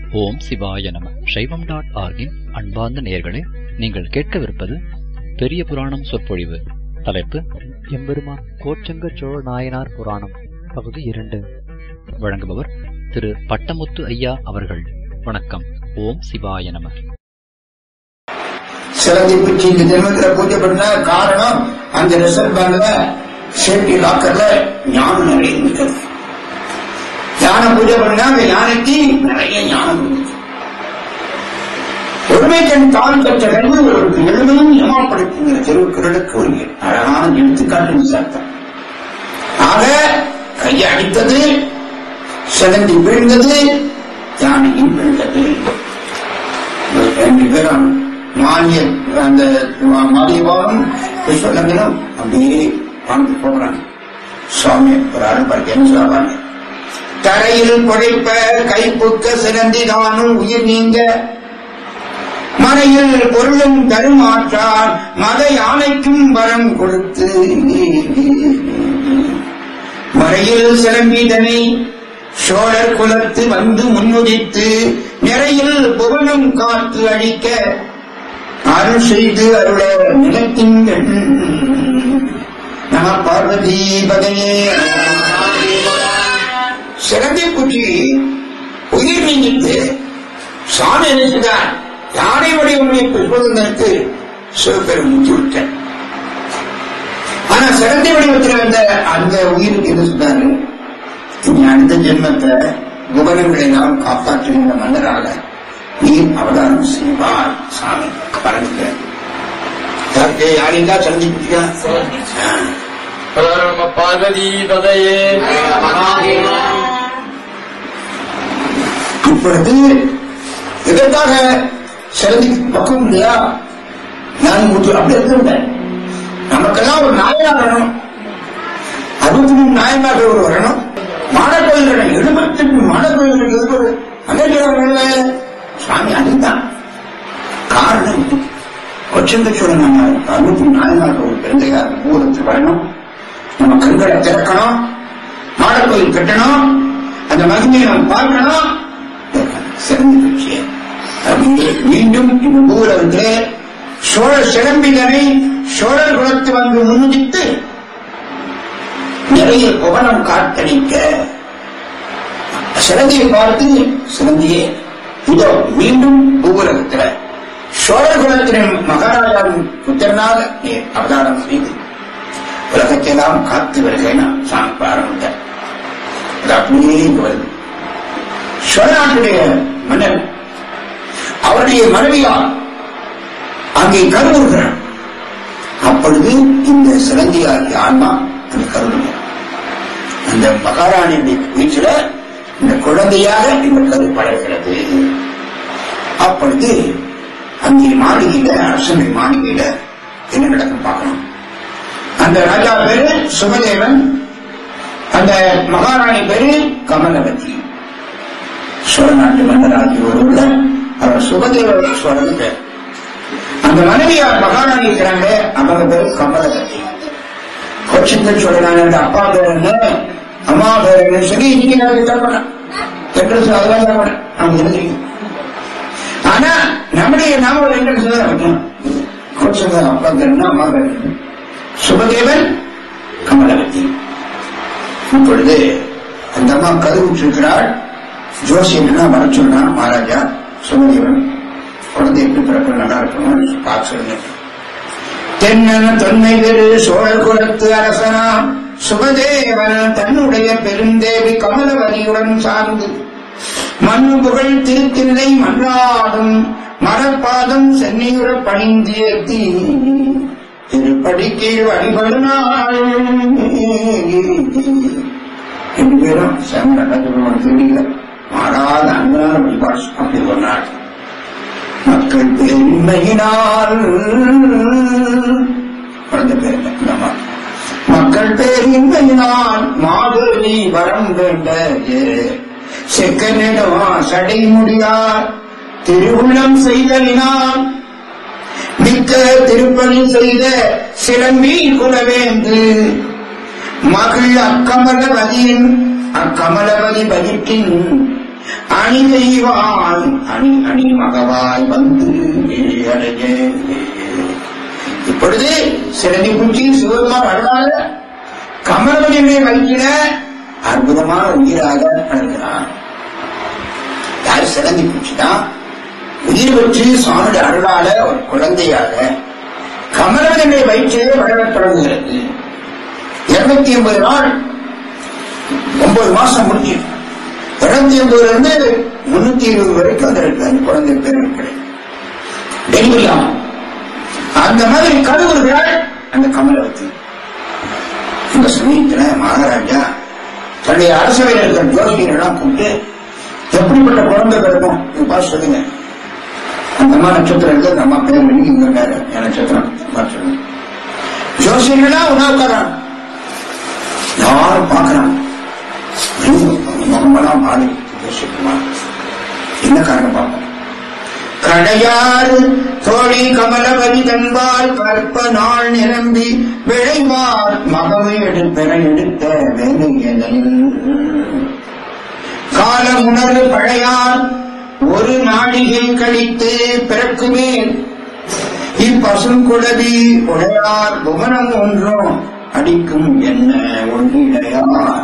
ஓம் சிவாய நம சைவம் டாட் ஆர்கின் அன்பார்ந்த நேயர்களே நீங்கள் கேட்கவிருப்பது பெரிய புராணம் சொற்பொழிவு தலைப்பு எம்பெருமான் கோச்சங்க சோழ நாயனார் புராணம் பகுதி இரண்டு வழங்குபவர் திரு பட்டமுத்து ஐயா அவர்கள் வணக்கம் ஓம் சிவாய நம சிலந்தி பிடிச்சி இந்த ஜென்மத்துல பூஜை பண்ண காரணம் அந்த ரிசர்வ் பேங்க்ல சேஃப்டி லாக்கர்ல ஞானம் நிறைய இருக்கிறது யானை பூஜை பண்ணா அந்த யானைக்கு நிறைய ஞானம் இருக்கு ஒருமைக்கன் தான் பெற்ற கல்வி ஒரு எழுமையும் ஏமாப்படுத்துங்கிற திருக்குறளுக்கு ஒரு அழகான எடுத்துக்காட்டு சார்த்தம் ஆக கையை அடித்தது சிலந்தி விழுந்தது யானையும் விழுந்தது ரெண்டு பேரும் மானிய அந்த மாலியவானும் விஸ்வநந்தனும் அப்படியே வாழ்ந்து போகிறாங்க சுவாமி ஒரு அருள்பார்க்கு என்ன சொல்லுவாங்க தரையில் புழைப்ப கைப்புக்க சிறந்திதானும் உயிர் நீங்க மறையில் பொருளும் தருமாற்றார் மத யானைக்கும் வரம் கொடுத்து மறையில் சிலம்பீதனை சோழர் குலத்து வந்து முன்னுதித்து நிறையில் புகழும் காத்து அழிக்க அருள் செய்து அருள நிலத்திங்கள் நம பார்வதி பதையே சிறந்தி குட்டி உயிர் நீங்கிட்டு சாமி நினைச்சுதான் யானை வடிவமை பெறுவதற்கு சிவபெரும் விட்ட ஆனா சிறந்தி வடிவத்தில் வந்த அந்த உயிருக்கு என்ன சொன்னாரு இனி அடுத்த ஜென்மத்தை புவனங்களை நாம் காப்பாற்றுகின்ற மன்னராக நீ அவதாரம் செய்வார் சாமி பறந்துக்கிறேன் யாருக்கு யாரையா சந்திப்பிட்டியா பரம பார்வதி பதையே இப்பொழுது இதற்காக சிறந்தி பக்கம் இல்லையா நான் முத்து அப்படி இருந்திருந்தேன் நமக்கெல்லாம் ஒரு நாயனார் வரணும் அறுபத்தி மூணு நாயனார்கள் ஒரு வரணும் மாடக்கோயில் எழுபத்தி எட்டு மாடக்கோயில் இருக்கிறது அமெரிக்காவில் சுவாமி அதுதான் காரணம் கொச்சந்த சோழன் அறுபத்தி நாயனார்கள் ஒரு பிறந்தையார் ஊரத்து வரணும் நம்ம கண்களை திறக்கணும் மாடக்கோயில் கட்டணும் அந்த மகிமையை நாம் பார்க்கணும் சிறந்த கட்சியை மீண்டும் இந்த ஊரகத்திலே சோழ சிலம்பிதனை சோழர் குலத்து வந்து முன்னிட்டு நிறைய புகழம் காத்தளிக்க சிலந்தியை பார்த்து சிலந்தியே இதோ மீண்டும் பூவுலகத்தில் சோழர் குலத்தின் மகாராஜாவின் புத்திரனாக நீ அவதாரம் செய்து உலகத்தையெல்லாம் காத்து வருகிறேன் சாமி ஆரம்பித்த அது அப்படியே இங்கு வருது சோழ நாட்டுடைய மன்னர் அவருடைய மனைவியால் அங்கே கருவுறுகிறார் அப்பொழுது இந்த சிலந்தியாகிய ஆன்மா அந்த கருவுறுகிறார் அந்த மகாராணியுடைய வீட்டில இந்த குழந்தையாக இந்த கரு படைகிறது அப்பொழுது அங்கே மாளிகையில அரசனை மாளிகையில என்ன நடக்கும் பார்க்கணும் அந்த ராஜா பேரு சுமதேவன் அந்த மகாராணி பேரு கமலவதி சோழ நாட்டு மன்னராகி ஒருவர்ல அவர் சுகதேவ சோழன் பேர் அந்த மனைவியார் மகாராணி இருக்கிறாங்க அவங்க பேரு கமலவதி கொச்சிந்தன் சோழனான அப்பா பேர் என்ன அம்மா பேர் என்ன சொல்லி இன்னைக்கு நான் தரப்படேன் என்று அதெல்லாம் தரப்படேன் அவங்க எழுதிருக்கோம் ஆனா நம்முடைய நாம ஒரு என்ன வைக்கணும் கொச்சந்தன் அப்பா பேர் என்ன அம்மா பேர் என்ன சுபதேவன் கமலவதி இப்பொழுது அந்த அம்மா கருவுற்றிருக்கிறாள் ஜோசியம் என்ன வர சொன்னான் மகாராஜா சுபதேவன் குழந்தை எப்படி பிறப்பு நல்லா இருக்கணும் பார்த்து சொல்லுங்க தென்னன தொன்மை பெரு சோழர் குலத்து அரசனாம் சுபதேவன் தன்னுடைய பெருந்தேவி கமலவதியுடன் சார்ந்து மண்ணு புகழ் திருத்தில்லை மன்றாடும் மரப்பாதம் சென்னையுற பணிந்து ஏத்தி திருப்படிக்கு வழிபடும் நாள் ரெண்டு பேரும் செம்மன் தெரியல மாறாத அன்பான வழிபாடு அப்படி ஒரு நாள் மக்கள் பெருமையினால் குழந்தை பேர் நம்ம மக்கள் பேரின்மையினால் மாதுரி வரம் வேண்ட செக்கனிடமா சடை முடியார் திருவுள்ளம் செய்தலினால் மிக்க திருப்பணி செய்த சிலம்பி குலவேந்து மகள் அக்கமலவதியின் அக்கமலவதி வயிற்றின் அணி தெய்வான் அணி அணி மகவாய் வந்து அடைய இப்பொழுது சிறந்தி பூச்சி சிவபெருமான் அருளாக கமலவதியுடைய வயிற்றில அற்புதமான உயிராக அழுகிறான் யார் சிறந்தி பூச்சி தான் உயிர் பெற்று சுவாமியுடைய அருளால ஒரு குழந்தையாக கமலவதியுடைய வயிற்றிலே வளரத் தொடங்குகிறது இருநூத்தி எண்பது நாள் ஒன்பது மாசம் முடிஞ்சு இருநூத்தி எண்பதுல இருந்து முன்னூத்தி இருபது வரைக்கும் அந்த ரெண்டு- அந்த குழந்தை பேர் கிடையாது டெலிவரி ஆகும் அந்த மாதிரி கருவுறுகிறாள் அந்த கமலவதி இந்த சமயத்துல மகாராஜா தன்னுடைய அரசவையில் இருக்கிற ஜோசியர்கள்லாம் கூப்பிட்டு எப்படிப்பட்ட குழந்தை பிறக்கும் இது பார்த்து சொல்லுங்க அந்த அம்மா நட்சத்திரம் இருக்கு அந்த அம்மா பேர் வெளிக்கிங்க என் நட்சத்திரம் பார்த்து சொல்லுங்க ஜோசியர்களா உணவுக்காரன் யாரும் பார்க்கறான் முகமெல்லாம் மாறி யோசிக்குமா என்ன காரணம் பார்ப்போம் கடையாறு தோழி கமலவதி தன்பால் கற்ப நாள் நிரம்பி விளைவார் மகவை எடுப்பெற எடுத்த வேலையனில் காலமுணர்வு பழையார் ஒரு நாழிகை கழித்து பிறக்குமே இப்பசுங்குடவி உடையார் புவனம் ஒன்றும் அடிக்கும் என்ன ஒன்றிடையார்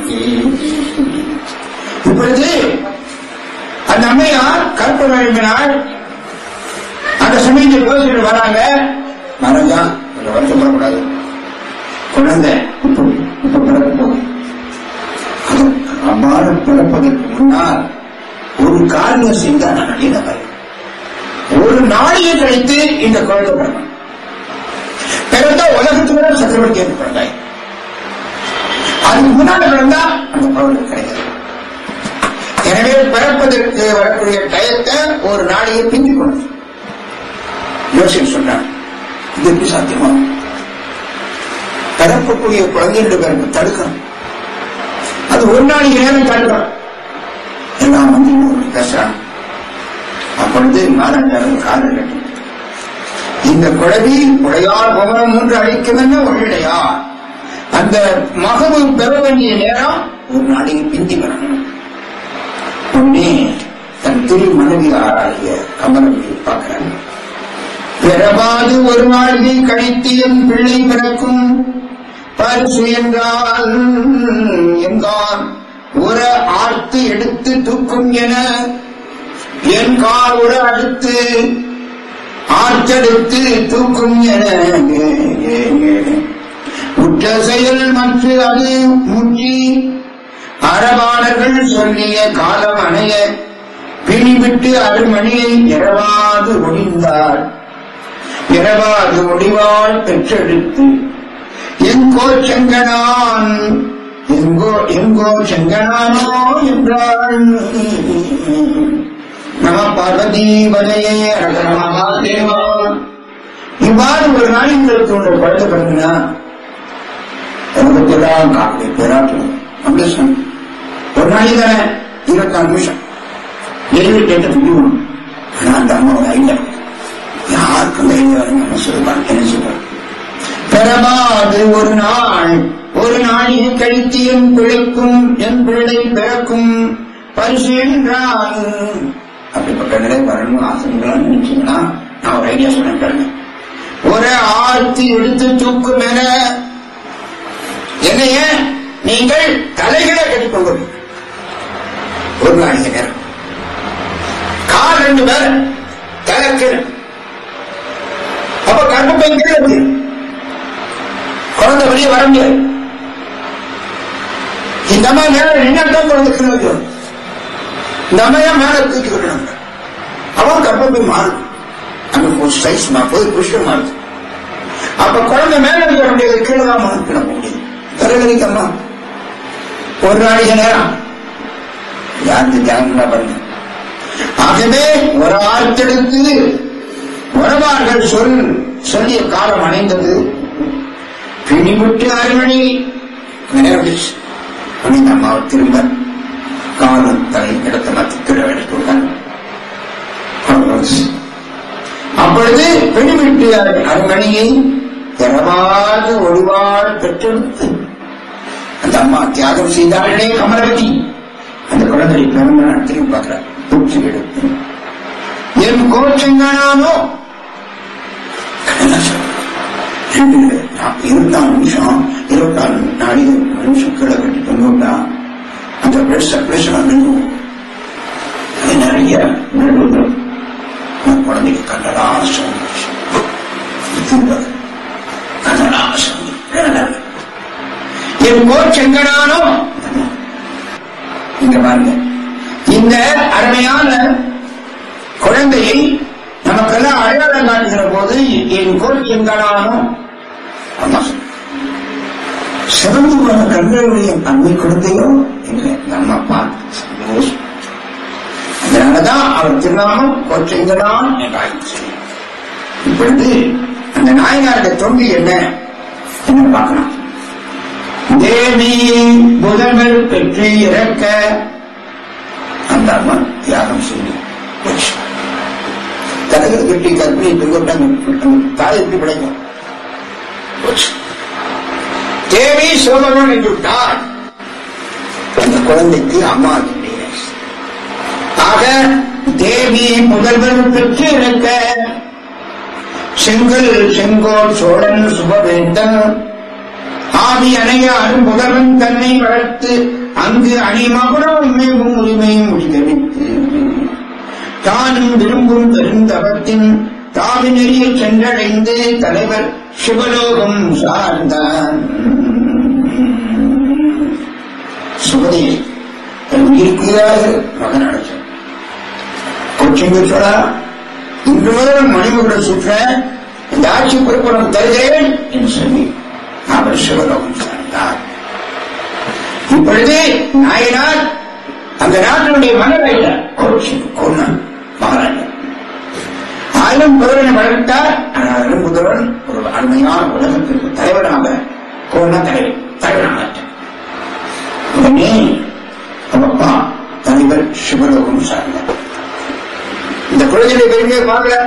இப்பொழுது அந்த அம்மையார் கற்ப வழங்கினாள் அந்த சமயத்தில் யோசிச்சுட்டு வராங்க மறந்தா கொஞ்சம் வருத்தப்படக்கூடாது குழந்தை இப்ப இப்ப பிறக்க போகுது அது அவ்வாறு பிறப்பதற்கு முன்னால் ஒரு காரியம் செய்தார் நடினவர் ஒரு நாளையை கழித்து இந்த குழந்தை பிறக்கும் பிறந்தா உலகத்துக்கு சக்கரவர்த்தி ஏற்படுறாங்க அதுக்கு முன்னாடி பிறந்தா அந்த குழந்தை கிடையாது எனவே பிறப்பதற்கு வரக்கூடிய டயத்தை ஒரு நாளையை பிந்தி கொண்டு யோசிச்சு சொன்னார் இது எப்படி சாத்தியமா பிறக்கக்கூடிய குழந்தைகளுடைய பிறப்பு தடுக்கணும் அது ஒரு நாளைக்கு நேரம் தடுக்கணும் எல்லாம் வந்து இன்னொரு பேசுறாங்க அப்பொழுது மாறாட்டாளர் காதல் கட்டி இந்த குழவி உடையார் பவனம் ஒன்று அழிக்குமென்ன ஒழிடையா அந்த மகவு பெற வேண்டிய நேரம் ஒரு நாளைக்கு பிந்தி வரணும் உடனே தன் திரு மனைவி ஆகிய கமலத்தை பார்க்கிறாங்க பிறவாது ஒரு நாளில் கழித்து என் பிள்ளை பிறக்கும் பரிசு என்றால் எங்கான் உர ஆர்த்து எடுத்து தூக்கும் என என் கால் உர அடுத்து ஆர்த்தெடுத்து தூக்கும் என உற்ற செயல் மற்ற அது முற்றி அறவாளர்கள் சொல்லிய காலம் அணைய பிணிவிட்டு அருமணியை இரவாது ஒடிந்தாள் இரவாது ஒடிவாள் பெற்றெடுத்து எங்கோ செங்கனான் எங்கோ எங்கோ செங்கனானோ என்றாள் நம பார்வதி வலையே தேவா இவ்வாறு ஒரு நாளிங்களுக்கு உள்ள குழந்தை பிறகுனா உங்களுக்கெல்லாம் காப்பி பேராட்டணும் அப்படி சொன்ன ஒரு நாளைக்கு தானே இருபத்தாறு நிமிஷம் டெய்லி டேட்டை முடியும் ஆனா அந்த அம்மாவோட ஐடியா யாருக்கும் தைரியம் வரும் என்ன சொல்லுவாங்க என்ன சொல்றாங்க பெறவாது ஒரு நாள் ஒரு நாளிகை கழித்து என் பிழைக்கும் என் பிள்ளை பிறக்கும் பரிசு என்றால் அப்படிப்பட்ட நிலை வரணும் ஆசைகளா நினைச்சீங்கன்னா நான் ஒரு ஐடியா சொன்னேன் பாருங்க ஒரு ஆர்த்தி எடுத்து தூக்கும் என என்னைய நீங்கள் தலைகளை கட்டிக்கொண்டு ஒரு நாளைக்கு நேரம் கால் ரெண்டு பேர் தலைக்கு அப்ப கர்ப்பப்பை கீழே இருக்கு. குழந்தை வெளியே வர முடியாது இந்த அம்மா மேல நின்னாதான் குழந்தை கீழே வைக்கணும் இந்த அம்மையா மேல தூக்கி விடணும் அவன் கர்ப்பப்பை மாறும் அந்த சைஸ் போய் புஷ்டம் மாறுது அப்ப குழந்தை மேல இருக்க முடியாது கீழே தான் மாறும் முடியும் தலைவலிக்கம்மா ஒரு நாளைக்கு நேரம் யாருக்கு தியானம் பாருங்க ஆகவே ஒரு ஆழ்த்தெடுத்து உறவார்கள் சொல் சொல்லிய காலம் அணைந்தது பிணிவிட்டு அருமணி நேரடிச்சு அப்படின்னு அம்மாவை திரும்ப காலம் தலை இடத்த மாற்றி திட எடுத்துள்ளார் அப்பொழுது பிணிவிட்டு அருமணியை திறவாத ஒளிவாள் பெற்றெடுத்து அந்த அம்மா தியாகம் செய்தார்களே கமலவதி அந்த குழந்தை பிறந்த நாள் திரும்பி பார்க்கிற தூக்கி எடுத்து என் கோச்சங்கானானோ இருபத்தாறு நிமிஷம் இருபத்தாறு நாளைக்கு நிமிஷம் கீழே கட்டி தொண்ணூட்டா அந்த பிளட் சர்க்குலேஷன் நின்று அது நிறைய நடுவுல நான் குழந்தைக்கு கண்ணடா சந்திச்சு கண்ணடா சந்தி என் கோச்செங்கடானோ இங்க பாருங்க இந்த அருமையான குழந்தையை நமக்கெல்லாம் அடையாளம் காட்டுகிற போது என் கோல் எங்கடானோ அம்மா சிறந்து போன கண்களுடைய அன்பை குழந்தையோ இல்லை நம்ம பார்த்து சந்தோஷம் அதனாலதான் அவர் திருநாமம் கோச்செங்கடான் என்றாயிற்று இப்பொழுது அந்த நாயனாருடைய தொண்டு என்ன என்ன பார்க்கலாம் தேவி புதன்கள் பெற்று இறக்க அந்த அம்மா தியாகம் செய்து போச்சு. தலைகள் கட்டி கற்பனை தொங்கிட்டாங்க தாய் எப்படி பிழைக்கும் போச்சு. தேவி சோழவன் என்று விட்டார் அந்த குழந்தைக்கு அம்மா இல்லை. ஆக தேவி முதல்வர் பெற்று இறக்க செங்கல் செங்கோல் சோழன் சுபவேந்தன் ஆதி அணைய அரும்புதவன் தன்னை வளர்த்து அங்கு அணிமகுடம் உண்மையும் உரிமையும் முடிதவித்து தானும் விரும்பும் பெருந்தவத்தின் தாவி நெறியை சென்றடைந்து தலைவர் சிவலோகம் சார்ந்தான் சுபதே தன் உயிருக்குயிராக மகன் அடைச்சான் கொச்சிங்க சொல்லா இன்று முதல் மணிமுகட சுற்ற இந்த ஆட்சி பொறுப்பு உனக்கு தருகிறேன் என்று சொல்லி அவர் சிவலோகம் சார்ந்தார் இப்பொழுது நாயனார் அந்த நாட்டினுடைய மன்னரையில கொச்சி கொன்னான் மகாராஜா ஆயிரம் புதவனை வளர்த்தார் ஆயிரம் புதவன் ஒரு அருமையான உலகத்திற்கு தலைவராக கொன்ன தலைவர் தலைவராக உடனே அப்பா தலைவர் சிவலோகம் சார்ந்தார் இந்த குழந்தையுடைய பெருமையை பார்க்கல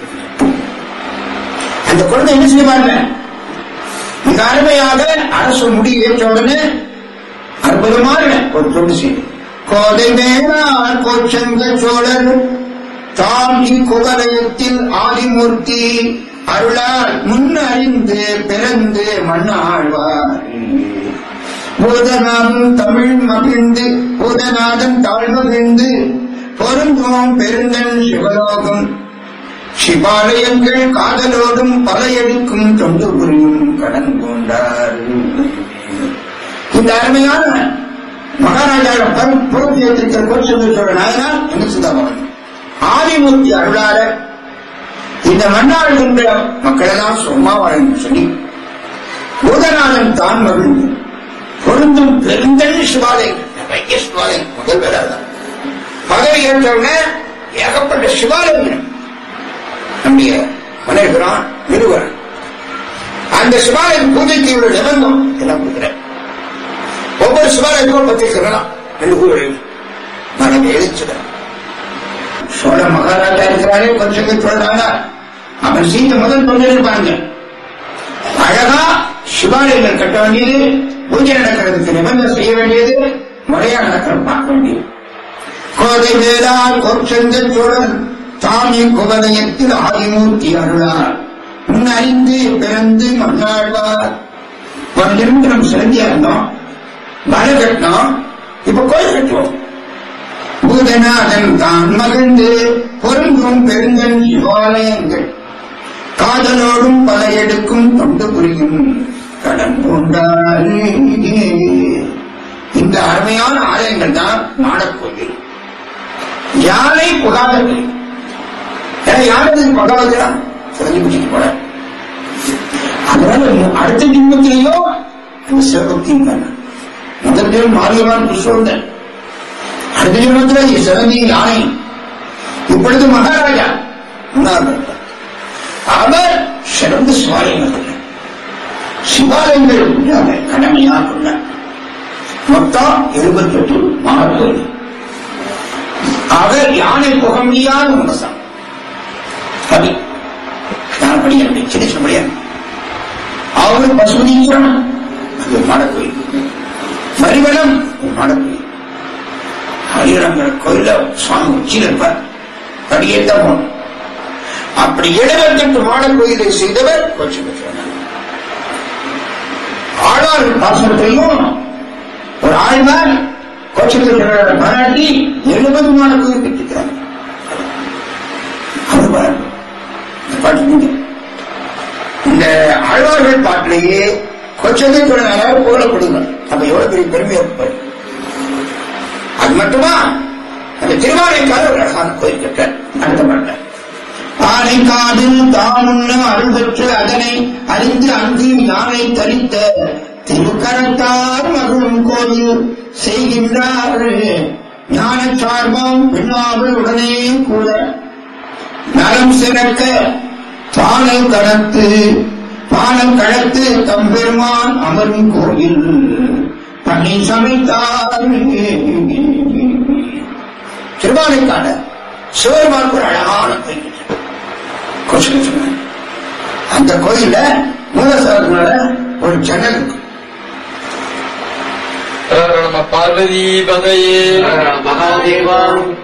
அந்த குழந்தை என்ன செய்வாங்க மிக அருமையாக அரசு முடிவு ஏற்ற உடனே அற்புதமான ஒரு தொண்டு செய்து கோதை மேலார் கோச்சங்க சோழர் தாம் இக்குவலயத்தில் ஆதிமூர்த்தி அருளால் முன் அறிந்து பிறந்து மண்ணாழ்வார் பூதநாதன் தமிழ் மகிழ்ந்து பூதநாதன் தாழ்மகிழ்ந்து பொருந்தோம் பெருந்தன் சிவலோகம் சிவாலயங்கள் காதலோடும் பல எடுக்கும் தொண்டு புரியும் கடன் கொண்டார் இந்த அருமையான மகாராஜாவை பொறுப்பு ஏற்றிருக்கிற கோச்சந்திர சோழ நாயனார் என்ன சிந்தாபவன் ஆதிமூர்த்தி அருளார இந்த மன்னாடுகின்ற மக்களெல்லாம் சும்மா வாழ்ந்து சொல்லி பூதநாதன் தான் மகிழ்ந்து பொருந்தும் பெருந்தன் சிவாலயம் நிறைய சிவாலயம் முதல் பேராதான் பதவி ஏற்றவுடனே ஏகப்பட்ட சிவாலயம் நம்முடைய மனைவிரான் நிறுவனம் அந்த சிவாலயம் பூஜைக்கு உள்ள நிபந்தம் எல்லாம் கொடுக்கிறேன் ஒவ்வொரு சிவாலயத்துக்கும் பத்தி சொல்லலாம் ரெண்டு கூறுகள் மனைவி எழுச்சுடன் சோழ மகாராஜா இருக்கிறாரே கொஞ்சம் சொல்றாங்க அவன் சீத்த முதல் கொண்டிருப்பாங்க அழகா சிவாலயங்கள் கட்ட வேண்டியது பூஜை நடக்கிறதுக்கு நிபந்தனை செய்ய வேண்டியது முறையா நடக்கிற பார்க்க வேண்டியது கோதை வேளாண் கோச்சந்த சோழன் தாமி குவலயத்தில் ஆதிமூர்த்தி அருளார் முன்னறிந்து பிறந்து மன்னாழ்வார் வந்திருந்து நம்ம சிறந்தியா இருந்தோம் மலை கட்டினோம் இப்ப கோயில் கட்டுவோம் பூதநாதன் தான் மகிழ்ந்து பொருந்தும் பெருங்கன் சிவாலயங்கள் காதலோடும் பல எடுக்கும் தொண்டு புரியும் கடன் கொண்டார் இந்த அருமையான ஆலயங்கள் தான் நாடக்கோயில் யானை புகாதது யானை புகாதா தெரிஞ்சு பிடிச்சிட்டு போல அதனால அடுத்த ஜிம்மத்திலேயோ சிவபக்தியும் தானே முதல் பேர் மாரியமான சொல்றேன் அடுத்த ஜென்மத்தில் சிறந்தி யானை இப்பொழுது மகாராஜா முன்னாள் அவர் சிறந்த சிவாலயங்கள் சிவாலயங்கள் கடமையாக கொள்ள மொத்தம் எழுபத்தி எட்டு மாணவர்கள் அவர் யானை புக முடியாத உண்மைதான் கவி நான் படிக்க சின்ன சின்ன முடியாது அவர் பசுமதீஸ்வரன் அது மாடக்கோயில் மறிவனம் ஒரு மாடக்கோயில் ஆயிரங்கிற கோயில சுவாமி உச்சியில் இருப்பார் படியேத்தான் போகணும் அப்படி எழுபத்தெட்டு மாடல் கோயிலை செய்தவர் கொச்சி பெற்றவர் ஆழ்வார் பாசனத்தையும் ஒரு ஆழ்வார் கொச்சி பெற்றவரை பாராட்டி எழுபது மாடல் கோயில் கட்டிக்கிறார் அது பாருங்க இந்த பாட்டு நீங்க. இந்த ஆழ்வார்கள் பாட்டிலேயே கொச்சத்தை தொழிலாளர் புகழப்படுங்க அப்ப எவ்வளவு பெரிய பெருமையா இருப்பார் அது மட்டுமா அந்த திருவானைக்கால ஒரு அழகான கோயில் கட்ட அடுத்த பாட்டில் ஆனைக்காதில் தாமுள்ள அருள் பெற்று அதனை அறிந்து அங்கு யானை தரித்த திருக்கரத்தார் மருளும் கோயில் செய்கின்றார் ஞான சார்பம் பின்னாவில் உடனே கூட நலம் சிறக்க பாலம் கடத்து பாலம் கடத்து தம்பெருமான் அமரும் கோயில் பணி சமைத்தார் திருவானைக்கான சிவபெருமான் ஒரு அழகான கோயில் கொசுக்கு சொன்னார் அந்த கோயில்ல மூலசாரத்தினால ஒரு ஜன்னல் இருக்கு நம பார்வதி பதையே மகாதேவா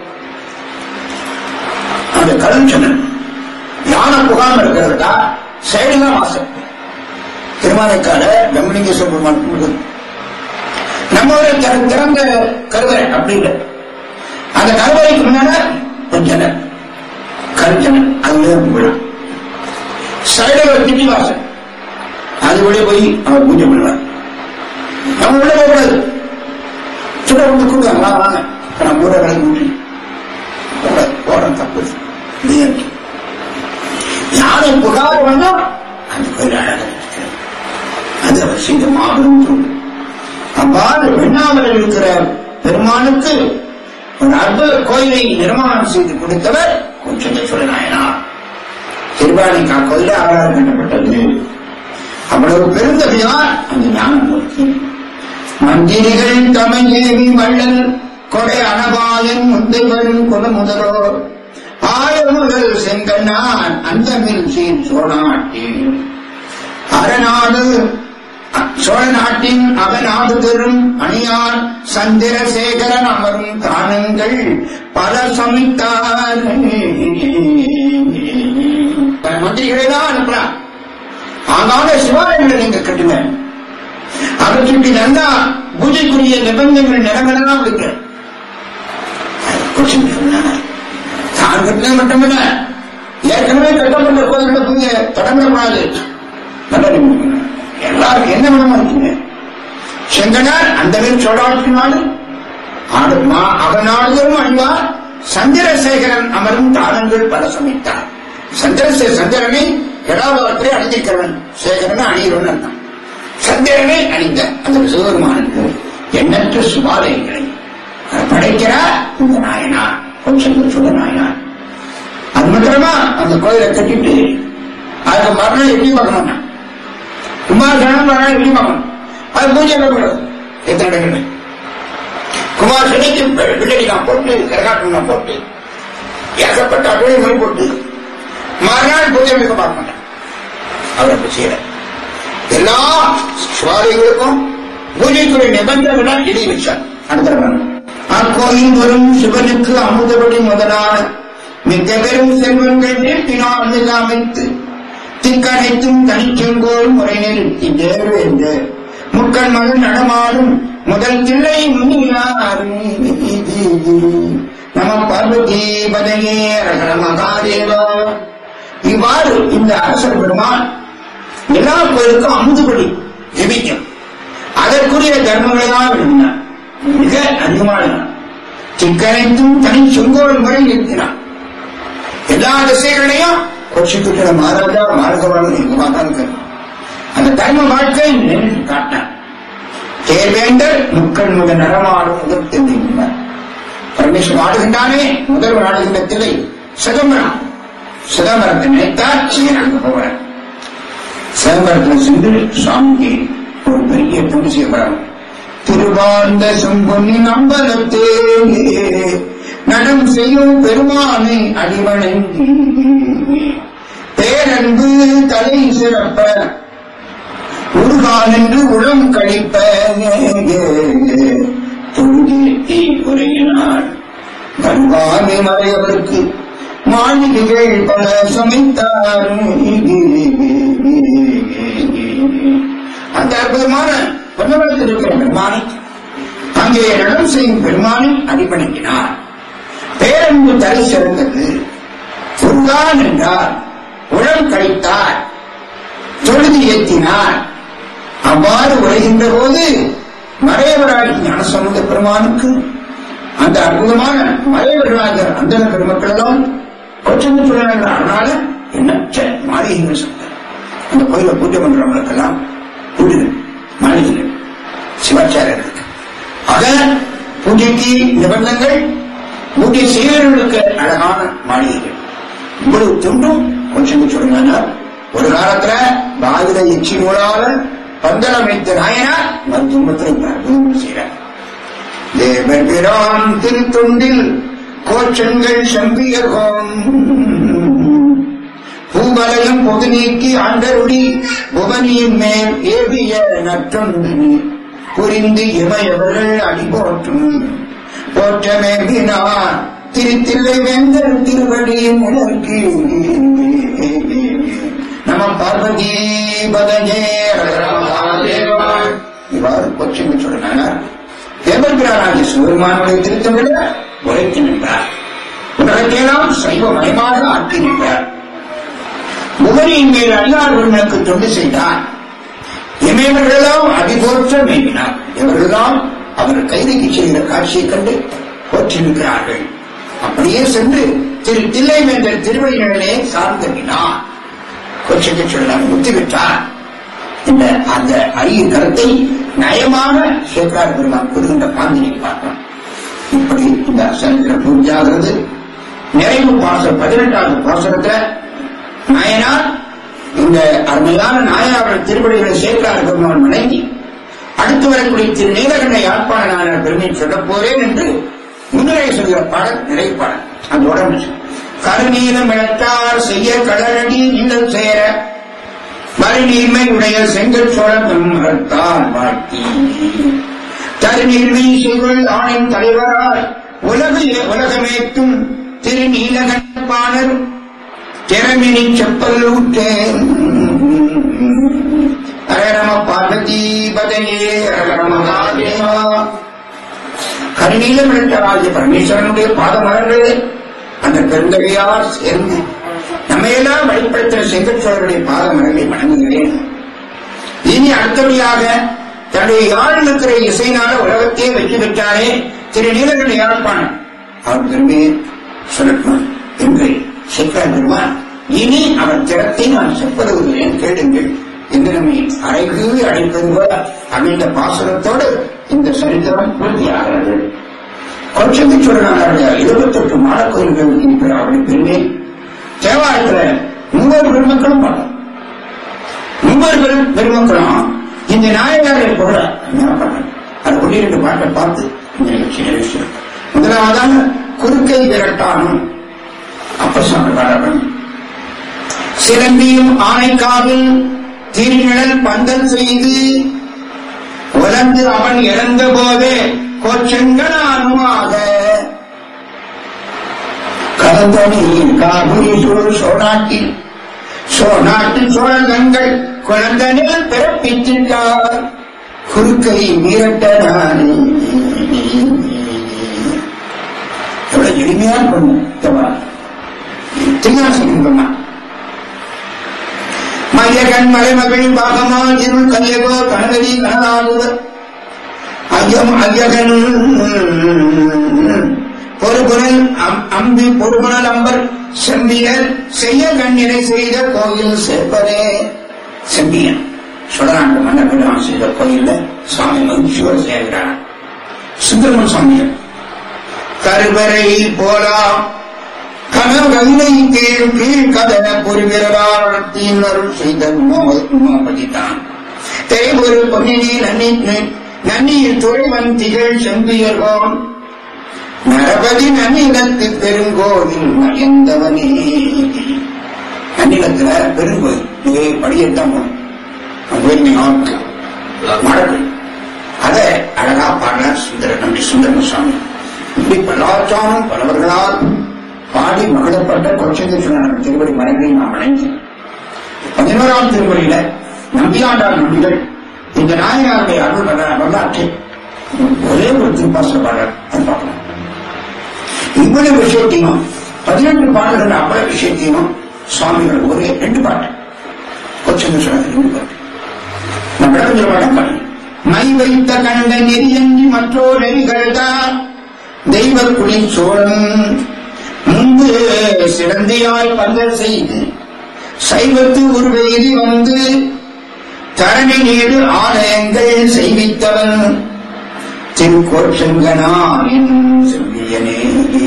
அந்த கடன் ஜன்னல் யானை புகாம இருக்கிறதா சைடுல வாசல் திருமாலைக்கால பிரம்மலிங்க சுப்பிரமணியம் கொடுக்குது நம்ம ஒரு திற- திறந்த கருவறை அப்படி இல்லை அந்த கருவறைக்கு முன்னால ஒரு ஜன்னல் கருஞ்சனல் அதுல விழா சைடுல ஒரு திட்டி வாசல் அது வெளியே போய் அவர் பூஜை பண்ணுவார் நம்ம உள்ள போகக்கூடாது சுட விட்டு கூடுவாங்க வா, வாங்க இப்ப நம்ம ஊரை விலை கூட்டி போறோம் தப்பு இது இயற்கை. யாரை புகார் வந்தோம் அந்த கோயில் அழகாக இருக்கிறது. அது அவர் செய்த மாபெரும் தொண்டு அவ்வாறு வெண்ணாமலில் இருக்கிற பெருமானுக்கு ஒரு அற்புத கோயிலை நிர்மாணம் செய்து கொடுத்தவர் கொஞ்சத்தை சொல்ல நாயனார் திருவாணிக்கா கோயில ஆறாறு கட்டப்பட்டது அவ்வளவு பெருந்தகையார் அந்த ஞானமூர்த்தி மந்திரிகள் தமையேவி வள்ளல் கொடை அனபாயன் முந்தைவன் குல முதலோர் ஆயமுதல் செங்கண்ணான் அந்தமில் சீர் சோழநாட்டில் அரணாடு சோழ நாட்டின் அவநாடு பெறும் அணியார் சந்திரசேகரன் அமரும் தானங்கள் பல சமைத்தார் மந்திரிகளை தான் அனுப்புறான் ஆனால சிவாலயங்களை நீங்க கட்டுங்க அதை சுற்றி நல்லா பூஜைக்குரிய நிபந்தனைகள் நிலங்களெல்லாம் இருக்கு கொஸ்டின் தான் கட்டினது மட்டுமில்ல ஏற்கனவே கட்டப்பட்ட கோயில்களை போய் தொடங்கக்கூடாது நல்ல நிபந்தனை. எல்லாருக்கும் என்ன விதமா இருக்குங்க செங்கனார் அந்த சோழாட்சி நாடு ஆடு மா- அவனாடுதலும் அணிவார் சந்திரசேகரன் அமரும் தானங்கள் பல சமைத்தார் சந்திரசே சந்திரனை கடாபுரத்திலே அணிந்திருக்கிறவன் சேகரன் அணிகிறவன் அர்த்தம் சந்திரனை அணிந்த அந்த சிவபெருமானுக்கு எண்ணற்ற சுபாலயங்களை படைக்கிறார் இந்த நாயனார் கொஞ்சம் சொல்ல நாயனார் அது மாத்திரமா அந்த கோயிலை கட்டிட்டு அதுக்கு மறுநாள் எப்படி பார்க்கணும் குமாரசனம் மறுநாள் எப்படி பார்க்கணும் அது பூஜை பண்ணக்கூடாது எத்தனை இடங்கள் குமார் சனிக்கு பிள்ளை நான் போட்டு கரகாட்டம் போட்டு ஏகப்பட்ட அட்வழி மொழி போட்டு மறுநாள் பூஜை வைக்க பார்க்க மாட்டேன் அவர் அப்படி செய்யல எல்லா சுவாரிகளுக்கும் பூஜைக்குரிய நிபந்தனைகள் எழுதி வச்சார் அடுத்த அக்கோயில் வரும் சிவனுக்கு அமுதபடி முதலான மிக்க பெரும் செல்வங்கள் நீட்டினால் அமைத்து திக்கனைத்தும் தனிச்செங்கோல் முறை நிறுத்தி தேர்வேந்து முக்கன் மகன் நடமாடும் முதல் தில்லை நம பார்வதி பதனே ரகர மகாதேவா இவ்வாறு இந்த அரசர் பெருமான் எல்லா கோயிலுக்கும் அமுதுபடி ஜெபிக்கும் அதற்குரிய தர்மங்களை தான் விரும்பினார் மிக அதிகமான திக்கனைத்தும் தனி செங்கோல் முறை நிறுத்தினார் எல்லா திசைகளையும் கொச்சிக்கிட்ட மகாராஜா மார்கவாளன் எங்கமாக தான் இருக்கிறார். அந்த தர்ம வாழ்க்கை நின்று காட்டினார் தேர்வேந்தர் முக்கள் முதல் நடமாடும் முதல் தெரிவிக்கிறார் பரமேஸ்வரன் ஆடுகின்றானே முதல் ஆடுகின்ற திரை சிதம்பரம் சிதம்பரத்தை நினைத்தார் சீனாக போவார் சிதம்பரத்தில் சென்று சுவாமிக்கு ஒரு பெரிய தொண்டு செய்யப்படுறாங்க திருவார்ந்த செம்பொன்னின் அம்பலத்தே நடம் செய்யும் பெருமானை அடிவணங்கி பேரன்பு தலை சிறப்ப உருகான் என்று உளம் கழிப்ப தொழுதேத்தி உரையினார் வருவாமை மறையவருக்கு மாளிகைகள் பல சமைத்தார் அந்த அற்புதமான பொன்னவளத்தில் இருக்கிற பெருமானை அங்கே நடம் செய்யும் பெருமானை அடிபணிக்கினார் பேரன்பு தலை சிறந்தது பொருளான் என்றார் உழல் கழித்தார் தொழுது ஏற்றினார் அவ்வாறு உரைகின்ற போது மறையவராகி ஞானசம்பந்த பெருமானுக்கு அந்த அற்புதமான மறையவர்களாக அந்த பெருமக்கள் எல்லாம் கொச்சந்து சொல்லுறாங்க அதனால எண்ணற்ற மாளிகைகள் சொன்னார் அந்த கோயில பூஜை பண்றவங்களுக்கெல்லாம் வீடுகள் மாளிகைகள் சிவாச்சாரியர்களுக்கு ஆக பூஜைக்கு நிபந்தங்கள் பூஜை செய்வர்களுக்கு அழகான மாளிகைகள் இவ்வளவு துண்டும் கொஞ்சம் சொல்லுங்க ஒரு காலத்துல பாதிர எச்சி நூலால பந்தளமைத்த நாயனார் மருத்துவத்தில் செய்கிறார் தேவர் பிரான் திருத்தொண்டில் கோச்சங்கள் செம்பியர்கோம் பூவலயம் பொது நீக்கி ஆண்டருடி புவனியின் மேல் ஏவிய நற்றொன்று புரிந்து இமையவர்கள் அடிபோற்றும் போற்றமேவினார் திருத்தில்லை வேந்தர் திருவடியின் உலர்க்கு நம பார்வதி பதஜே இவ்வாறு கொச்சின் சொன்னார் தேவபிரானாகிய சிவபெருமானுடைய திருத்தங்களை உரைத்து நின்றார் உலகத்தையெல்லாம் சைவ மயமாக ஆக்கி நின்றார் முகரியின் மேல் அல்லாதவர்களுக்கு தொண்டு செய்தார் இமையவர்களெல்லாம் அதிபோற்ற மேவினார் இவர்களெல்லாம் அவர் கைதுக்கு செய்கிற காட்சியைக் கண்டு போற்றிருக்கிறார்கள் அப்படியே சென்று திரு தில்லை வேந்தர் திருவள்ளிகளே சார்ந்தவினார் கொச்சைக்கு சொல்லார் முத்தி பெற்றார் இந்த அந்த அரிய கருத்தை நயமாக சேக்கரார் பெருமான் கூறுகின்ற பாந்தினை பார்க்கிறோம் இப்படி இந்த சரித்திரம் பூர்த்தியாகிறது நிறைவு பாசம் பதினெட்டாவது பாசனத்துல நாயனார் இந்த அருமையான நாயனார்கள் திருவடிகளை சேக்கரார் பெருமான் வணங்கி அடுத்து வரக்கூடிய திரு நீலகண்ட யாழ்ப்பாண நாயனார் பெருமை சொல்லப் போறேன் என்று முன்னிலை சொல்கிற பாடல் நிறைவு பாடல் அதோட கருநீலம் இழத்தார் செய்ய கடலடி நீங்கள் சேர மறுநீர்மை உடைய செங்கல் சோழம் மரத்தால் வாழ்த்தி தருநீர்மை செய்வள் ஆணின் தலைவரால் உலக உலகமேற்றும் திரு நீலகண்பாணர் திறமினி செப்பல் ஊற்றேன் அரகரம பார்வதி பதையே அரகரம மகாதேவா கருநீலம் இழந்தராகிய பரமேஸ்வரனுடைய பாதமலர்களே அந்த பெருந்தகையார் சேர்ந்து நம்மையெல்லாம் வெளிப்படுத்துகிற செங்கச்சோழருடைய பாதமரங்களை வணங்குகிறேன் இனி அடுத்தபடியாக தன்னுடைய யாழ் இருக்கிற இசைனால உலகத்தையே வெற்றி பெற்றாரே திரு நீலகண்ட யாழ்ப்பாணன் அவர் பெருமையை சொல்லட்டும் என்று சிக்கல் பெருமான் இனி அவர் திறத்தை நான் செப்பதுகிறேன் கேளுங்கள் என்று நம்மை அழைக்கு அழைப்பது போல அமைந்த பாசனத்தோடு இந்த சரித்திரம் பூர்த்தியாகிறது கொஞ்சத்து சொல்றாங்க இருபத்தெட்டு மாடக்கோயில்கள் இருக்கிற அவருடைய பெருமை தேவாலயத்துல மூவர் பெருமக்களும் பாடம் மூவர் பெரும் பெருமக்களும் இந்த நாயகாரை போல அது ஒன்றிரண்டு பாட்டை பார்த்து இந்த நிகழ்ச்சி நிறைவேற்று முதலாவதாக குறுக்கை விரட்டானும் அப்பசாமி பாடப்படும் சிலம்பியும் ஆனைக்காவில் திருநிழல் பந்தல் செய்து உலர்ந்து அவன் இழந்த போதே கோச்சங்கனானுமாக கலந்தனில் காவிரி சூழ் சோனாட்டில் சோனாட்டு சோழகங்கள் குழந்தனில் பிறப்பித்திருந்தார் குறுக்கை மீறட்டனானே எவ்வளவு எளிமையான பொண்ணு திருஞாசனம் மையகன் மலைமகள் பாகமா இருள் கல்யகோ கணவதி கனதாடுவர் ஐயம் ஐயகன் பொறுபுணல் அம்பி பொறுபுணல் அம்பர் செம்பியர் செய்ய கண்ணினை செய்த கோயில் சேர்ப்பதே செம்பியன் சுடராண்டு மன்னபிரான் செய்த கோயில்ல சுவாமி மகிழ்ச்சியோடு சேர்கிறார் சுந்தரமன் சுவாமிகள் கருவறை போலா கனகங்கை கீழ் கீழ் கதன புரிகிறவாரத்தின் அருள் செய்த உமாபதிதான் தேவொரு பொன்னினி நன்னி நன்னியில் துறைவன் திகழ் செம்பியர்கோன் நரபதி நன்னிலத்து பெருங்கோவில் மயந்தவனே நன்னிலத்துல பெருங்கோயில் இதே படியத்தான் கோயில் நாட்டு மடக்கு அதை அழகா பாடினார் சுந்தர நம்பி சுந்தரம சுவாமி இப்படி பல்லாச்சாரம் பலவர்களால் பாடி மகிழப்பட்ட கொச்சகேஸ்வரன் திருவடி மரங்களை நாம் வணங்கி பதினோராம் திருமுறையில நம்பியாண்டார் நம்பிகள் இந்த நாயனாருடைய அருள் வர- வரலாற்றை ஒரே ஒரு திருப்பாசல பாடல் அது பார்க்கலாம் இவ்வளவு விஷயத்தையும் பதினெட்டு பாடல்கள் அவ்வளவு விஷயத்தையும் சுவாமிகள் ஒரே ரெண்டு பாட்டு கொச்சகேஸ்வரன் ரெண்டு பாட்டு நான் விளக்கம் சொல்ல மாட்டேன் பாருங்க. மை வைத்த கண்ட நெறியன்றி மற்றோர் நெறிகள்தான் தெய்வ குடி சோழன் முன்பு சிறந்தியாய் பந்தல் செய்து சைவத்து உருவெய்தி வந்து தரணி நீடு ஆலயங்கள் செய்வித்தவன் திருக்கோற்றங்கனான் என்னும் செவ்வியனே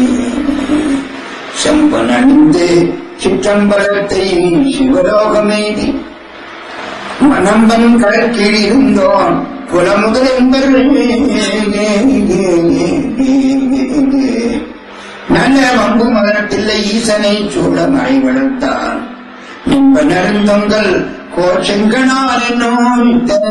செம்பனணிந்து சிற்றம்பலத்தை சிவலோகமேதி மனம்பன் கடற்கீழ் இருந்தோன் குலமுதல் என்பர்கள் நல்ல வம்பு மகனத்தில்லை ஈசனை சூழ மழை வளர்த்தான் நின்ப நெருந்தொங்கல் கோச்செங்கனார் என்னும்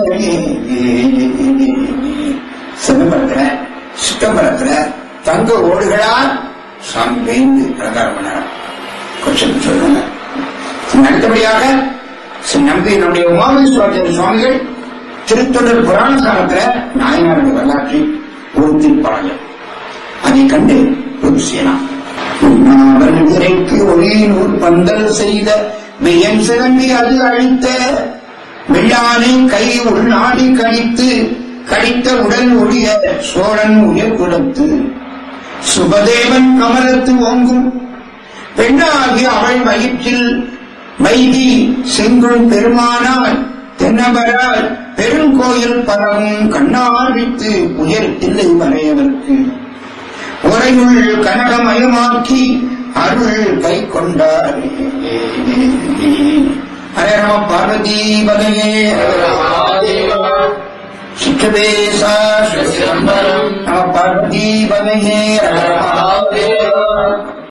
சிதம்பரத்துல சிதம்பரத்துல தங்க ஓடுகளால் சாமி வேந்து பிரகாரம் பண்ணார் கொஞ்சம் சொல்லுங்க அடுத்தபடியாக ஸ்ரீ நம்பி நம்முடைய உமாமேஸ்வரர் சுவாமிகள் திருத்தொடர் புராண காலத்துல நாயனாருடைய வரலாற்றை ஒரு திருப்பாளர் அதை கண்டு ஒரு சேனா உண்ணாவல் இறைக்கு ஒளியினூர் பந்தல் செய்த மெய்யன் சிறந்தி அது அழித்த வெள்ளானை கை உள்நாடி கடித்து கடித்த உடல் ஒழிய சோழன் உயிர் கொடுத்து சுபதேவன் கமலத்து ஓங்கும் பெண்ணாகி அவள் வயிற்றில் வைதி செங்குள் பெருமானாய் தென்னவரால் பெருங்கோயில் பரவும் கண்ணாழ்வித்து உயர் தில்லை மறையவர்க்கு உரையுள் கனகமயமாக்கி அருள் கை கொண்டார் ஹரே நம பார்வதி பதையே சிற்றபேசா நம பார்வதி பதையே